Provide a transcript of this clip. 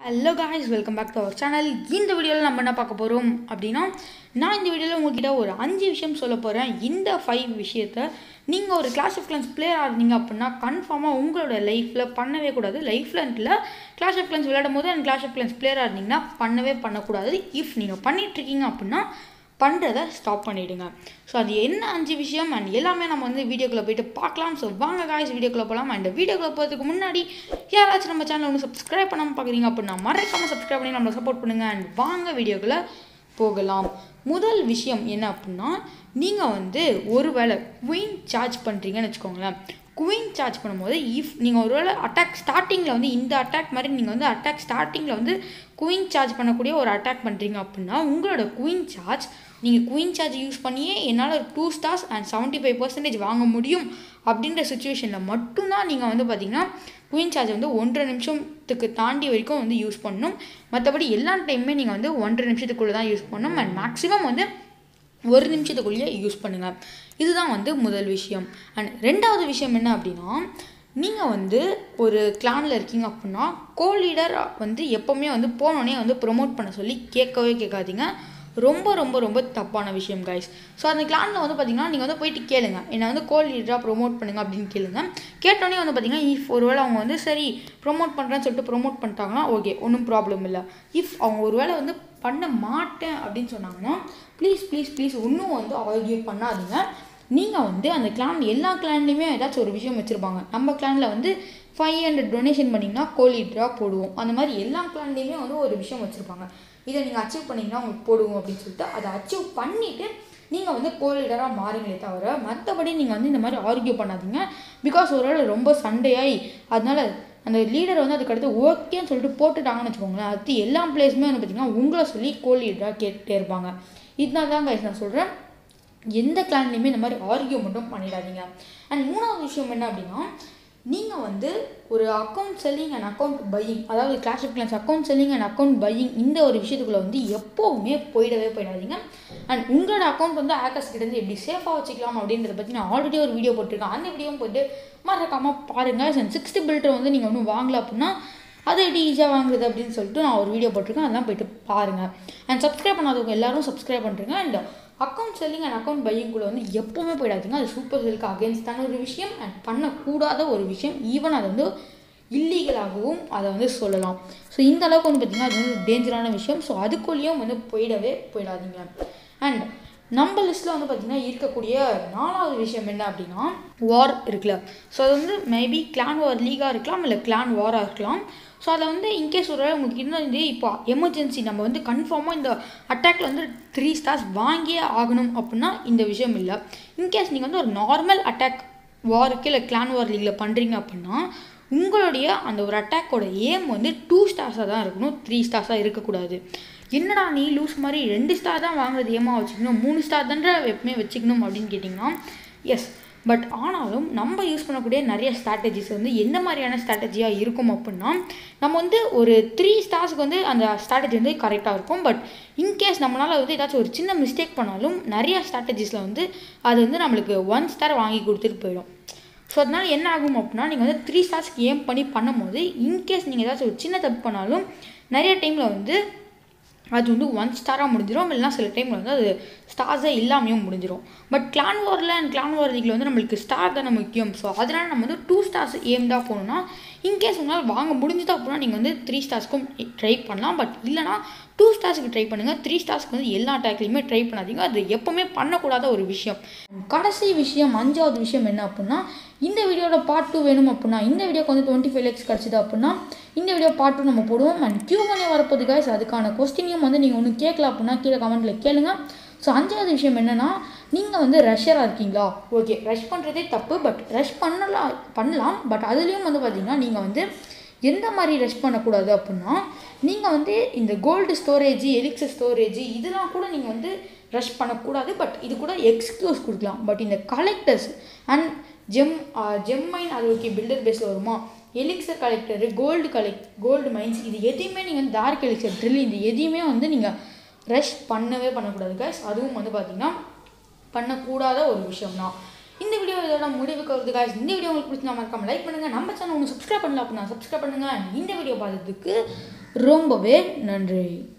hello guys welcome back to our channel இந்த வீடியோவில் நம்ம என்ன பார்க்க போகிறோம் அப்படின்னா நான் இந்த வீடியோவில் உங்ககிட்ட ஒரு அஞ்சு விஷயம் சொல்ல போகிறேன் இந்த ஃபைவ் விஷயத்த நீங்கள் ஒரு கிளாஸ் ஆஃப் கிளான்ஸ் பிளேயராக இருந்தீங்க அப்படின்னா கன்ஃபார்மாக உங்களோட லைஃப்பில் பண்ணவே கூடாது லைஃப்பில் இல்லை கிளாஸ் ஆஃப் கிளான்ஸ் விளையாடும் போது அண்ட் கிளாஸ் ஆஃப் கிளான்ஸ் பிளேயராக இருந்தீங்கன்னா பண்ணவே பண்ணக்கூடாது இஃப் நீங்கள் பண்ணிகிட்ருக்கீங்க அப்படின்னா பண்ணுறதை ஸ்டாப் பண்ணிவிடுங்க ஸோ அது என்ன அஞ்சு விஷயம் அண்ட் எல்லாமே நம்ம வந்து வீடியோக்குள்ளே போயிட்டு பார்க்கலாம் ஸோ வாங்க காய்ஸ் வீடியோக்குள்ளே போகலாம் அண்ட் வீடியோக்குள்ளே போகிறதுக்கு முன்னாடி யாராச்சும் நம்ம சேனல் ஒன்று சப்ஸ்கிரைப் பண்ணாமல் பார்க்குறீங்க அப்படின்னா மறக்காமல் சப்ஸ்கிரைப் பண்ணி நம்மளை சப்போர்ட் பண்ணுங்கள் அண்ட் வாங்க வீடியோக்குள்ளே போகலாம் முதல் விஷயம் என்ன அப்படின்னா நீங்கள் வந்து ஒரு வேளை குயின் சார்ஜ் பண்ணுறீங்கன்னு வச்சுக்கோங்களேன் குயின் சார்ஜ் பண்ணும்போது இஃப் நீங்கள் ஒரு வேளை அட்டாக் ஸ்டார்டிங்கில் வந்து இந்த அட்டாக் மாதிரி நீங்கள் வந்து அட்டாக் ஸ்டார்டிங்கில் வந்து குயின் சார்ஜ் பண்ணக்கூடிய ஒரு அட்டாக் பண்ணுறீங்க அப்படின்னா உங்களோட குயின் சார்ஜ் நீங்கள் குயின் சார்ஜ் யூஸ் பண்ணியே என்னால் ஒரு two stars and seventy five percentage வாங்க முடியும் அப்படின்ற சுச்சுவேஷனில் மட்டும்தான் நீங்கள் வந்து பார்த்தீங்கன்னா குயின் சார்ஜ் வந்து ஒன்றரை நிமிஷத்துக்கு தாண்டி வரைக்கும் வந்து யூஸ் பண்ணணும் மற்றபடி எல்லா டைமுமே நீங்கள் வந்து ஒன்றரை நிமிஷத்துக்குள்ளே தான் யூஸ் பண்ணணும் அண்ட் மேக்ஸிமம் வந்து ஒரு நிமிஷத்துக்குள்ளேயே யூஸ் பண்ணுங்கள் இதுதான் வந்து முதல் விஷயம் அண்ட் ரெண்டாவது விஷயம் என்ன அப்படின்னா நீங்கள் வந்து ஒரு கிளானில் இருக்கீங்க அப்படின்னா கோ லீடர் வந்து எப்போவுமே வந்து போனோடனே வந்து ப்ரொமோட் பண்ண சொல்லி கேட்கவே கேட்காதீங்க ரொம்ப ரொம்ப ரொம்ப தப்பான விஷயம் கைஸ் ஸோ அந்த கிளானில் வந்து பார்த்தீங்கன்னா நீங்கள் வந்து போயிட்டு கேளுங்க என்னை வந்து கோ லீடராக ப்ரொமோட் பண்ணுங்க அப்படின்னு கேளுங்க கேட்டோடனே வந்து பார்த்தீங்கன்னா இஃப் ஒருவேளை அவங்க வந்து சரி ப்ரொமோட் பண்ணுறேன்னு சொல்லிட்டு ப்ரொமோட் பண்ணிட்டாங்கன்னா ஓகே ஒன்றும் ப்ராப்ளம் இல்லை இஃப் அவங்க ஒருவேளை வந்து பண்ண மாட்டேன் அப்படின்னு சொன்னாங்கன்னா ப்ளீஸ் ப்ளீஸ் ப்ளீஸ் இன்னும் வந்து ஆர்கியூ பண்ணாதீங்க நீங்கள் வந்து அந்த கிளான் எல்லா கிளான்லேயுமே ஏதாச்சும் ஒரு விஷயம் வச்சுருப்பாங்க நம்ம கிளானில் வந்து ஃபைவ் ஹண்ட்ரட் டொனேஷன் பண்ணிங்கன்னா கோலிட்ராக போடுவோம் அந்த மாதிரி எல்லா கிளான்லேயுமே வந்து ஒரு விஷயம் வச்சுருப்பாங்க இதை நீங்கள் அச்சீவ் பண்ணிங்கன்னா உங்களுக்கு போடுவோம் அப்படின்னு சொல்லிட்டு அதை அச்சீவ் பண்ணிவிட்டு நீங்கள் வந்து கோலீடராக மாறுங்களே தவிர மற்றபடி நீங்கள் வந்து இந்த மாதிரி ஆர்கியூ பண்ணாதீங்க பிகாஸ் ஒரு வேளை ரொம்ப சண்டையாகி அதனால் அந்த லீடர் வந்து அதுக்கடுத்து ஓகேன்னு சொல்லிட்டு போட்டுட்டாங்கன்னு வச்சுக்கோங்களேன் அடுத்து எல்லா பிளேஸுமே வந்து பார்த்திங்கன்னா உங்களை சொல்லி கோல் லீடராக கேட்டுகிட்டே இருப்பாங்க இதனால தான் கைஸ் நான் சொல்கிறேன் எந்த கிளான்லேயுமே இந்த மாதிரி ஆர்கியூ மட்டும் பண்ணிடாதீங்க அண்ட் மூணாவது விஷயம் என்ன அப்படின்னா நீங்கள் வந்து ஒரு account selling and account buying அதாவது clash of clans account selling and account buying இந்த ஒரு விஷயத்துக்குள்ளே வந்து எப்போவுமே போயிடவே போயிடாதீங்க அண்ட் உங்களோட அக்கௌண்ட் வந்து ஆக்கர்ஸ் கிட்டேருந்து எப்படி சேஃபாக வச்சுக்கலாம் அப்படின்றத பற்றி நான் ஆல்ரெடி ஒரு வீடியோ போட்டிருக்கேன் அந்த வீடியோவும் போயிட்டு மறக்காமல் பாருங்கள் அண்ட் சிக்ஸ்த்து பில்டர் வந்து நீங்கள் ஒன்றும் வாங்கல அப்படின்னா அது எப்படி ஈஸியாக வாங்குறது அப்படின்னு சொல்லிட்டு நான் ஒரு வீடியோ போட்டிருக்கேன் அதெல்லாம் போயிட்டு பாருங்கள் அண்ட் சப்ஸ்கிரைப் பண்ணாதவங்க எல்லாரும் சப்ஸ்கிரைப் பண்ணுறேங்க and account selling and account buying கூட வந்து எப்போவுமே போயிடாதீங்க அது சூப்பர் செல்லுக்கு அகேன்ஸ்டான ஒரு விஷயம் அண்ட் பண்ணக்கூடாத ஒரு விஷயம் ஈவன் அது வந்து இல்லீகலாகவும் அதை வந்து சொல்லலாம் ஸோ இந்த அளவுக்கு வந்து பார்த்திங்கன்னா அது வந்து டேஞ்சரான விஷயம் ஸோ அதுக்குள்ளேயும் வந்து போயிடவே போயிடாதீங்க அண்ட் நம்ம லிஸ்ட்டில் வந்து பார்த்திங்கன்னா இருக்கக்கூடிய நாலாவது விஷயம் என்ன அப்படின்னா வார் இருக்குல்ல ஸோ அது வந்து மேபி கிளான் வார் லீகாக இருக்கலாம் இல்லை கிளான் வாராக இருக்கலாம் ஸோ அதில் வந்து இன்கேஸ் ஒரு உங்களுக்கு இன்னும் வந்து இப்போ எமர்ஜென்சி நம்ம வந்து கன்ஃபார்மாக இந்த அட்டாக்ல வந்து த்ரீ ஸ்டார்ஸ் வாங்கியே ஆகணும் அப்படின்னா இந்த விஷயம் இல்லை இன்கேஸ் நீங்கள் வந்து ஒரு நார்மல் அட்டாக் வாருக்கு இல்லை கிளான் வார் லீகில் பண்ணுறீங்க அப்படின்னா உங்களுடைய அந்த ஒரு அட்டாக்கோட ஏம் வந்து டூ ஸ்டார்ஸாக தான் இருக்கணும் த்ரீ ஸ்டார்ஸாக இருக்கக்கூடாது என்னடா நீ லூஸ் மாதிரி ரெண்டு ஸ்டார் தான் வாங்குறது ஏமா வச்சுக்கணும் மூணு ஸ்டார் தான்ற எப்பவுமே வச்சுக்கணும் அப்படின்னு கேட்டிங்கன்னா எஸ் பட் ஆனாலும் நம்ம யூஸ் பண்ணக்கூடிய நிறைய ஸ்ட்ராட்டஜிஸ் வந்து எந்த மாதிரியான ஸ்ட்ராட்டஜியாக இருக்கும் அப்படின்னா நம்ம வந்து ஒரு த்ரீ ஸ்டார்ஸ்க்கு வந்து அந்த ஸ்ட்ராட்டஜி வந்து கரெக்டாக இருக்கும் பட் இன்கேஸ் நம்மளால் வந்து ஏதாச்சும் ஒரு சின்ன மிஸ்டேக் பண்ணாலும் நிறைய ஸ்ட்ராட்டஜிஸில் வந்து அது வந்து நம்மளுக்கு ஒன் ஸ்டார் வாங்கி கொடுத்துட்டு போயிடும் ஸோ அதனால் என்ன ஆகும் அப்படின்னா நீங்கள் வந்து த்ரீ ஸ்டார்ஸ்க்கு ஏம் பண்ணி பண்ணும்போது இன்கேஸ் நீங்கள் ஏதாச்சும் ஒரு சின்ன தப்பு பண்ணாலும் நிறைய டைமில் வந்து அது வந்து ஒன் ஸ்டாராக முடிஞ்சிடும் இல்லைனா சில டைமில் வந்து அது ஸ்டார்ஸே இல்லாமையும் முடிஞ்சிடும் பட் கிளான் வாரில் அண்ட் கிளான் வார் லீக்கில் வந்து நம்மளுக்கு ஸ்டார் தானே முக்கியம் ஸோ அதனால் நம்ம வந்து டூ ஸ்டார்ஸ் ஏம்டாக போகணுன்னா இன்கேஸ் உங்களால் வாங்க முடிஞ்சதா அப்படின்னா நீங்கள் வந்து த்ரீ ஸ்டார்ஸ்க்கும் ட்ரை பண்ணலாம் பட் இல்லைனா டூ ஸ்டார்ஸ்க்கு ட்ரை பண்ணுங்கள் த்ரீ ஸ்டார்ஸ்க்கு வந்து எல்லா அட்டாக்லையுமே ட்ரை பண்ணாதீங்க அது எப்போவுமே பண்ணக்கூடாத ஒரு விஷயம் கடைசி விஷயம் அஞ்சாவது விஷயம் என்ன அப்படின்னா இந்த வீடியோட பார்ட் டூ வேணும் அப்படின்னா இந்த வீடியோக்கு வந்து டுவெண்ட்டி ஃபைவ் லேக்ஸ் கிடச்சிது அப்படின்னா இந்த வீடியோ பார்ட் டூ நம்ம போடுவோம் அண்ட் கியூ மணி வரப்போது கைஸ் அதுக்கான கொஸ்டினையும் வந்து நீங்கள் ஒன்றும் கேட்கல அப்படின்னா கீழே கமெண்ட்டில் கேளுங்க ஸோ அஞ்சாவது விஷயம் என்னென்னா நீங்கள் வந்து ரஷ்யராக இருக்கீங்களா ஓகே ரஷ் பண்ணுறதே தப்பு பட் ரஷ் பண்ணலாம் பண்ணலாம் பட் அதுலேயும் வந்து பார்த்தீங்கன்னா நீங்கள் வந்து எந்த மாதிரி ரஷ் பண்ணக்கூடாது அப்படின்னா நீங்கள் வந்து இந்த கோல்டு ஸ்டோரேஜ் எலிக்ஸர் ஸ்டோரேஜ் இதெல்லாம் கூட நீங்கள் வந்து ரஷ் பண்ணக்கூடாது பட் இது கூட எக்ஸ்கியூஸ் கொடுக்கலாம் பட் இந்த கலெக்டர்ஸ் அண்ட் ஜெம் ஜெம்மைன் அது ஓகே பில்டர் பேஸில் வருமா elixir collector gold collect gold mines இது எதையுமே நீங்கள் டார்க் எலிக்சர் ட்ரில் இது எதையுமே வந்து நீங்கள் ரஷ் பண்ணவே பண்ணக்கூடாது கைஸ் அதுவும் வந்து பார்த்திங்கன்னா பண்ணக்கூடாத ஒரு விஷயம் தான் இந்த வீடியோ இதோட முடிவுக்கு வருது guys இந்த வீடியோ உங்களுக்கு பிடிச்சா மறக்காம லைக் பண்ணுங்கள் நம்ம சேனல் ஒன்று சப்ஸ்கிரைப் பண்ணல அப்படின்னா சப்ஸ்கிரைப் பண்ணுங்கள் இந்த வீடியோ பார்த்ததுக்கு ரொம்பவே நன்றி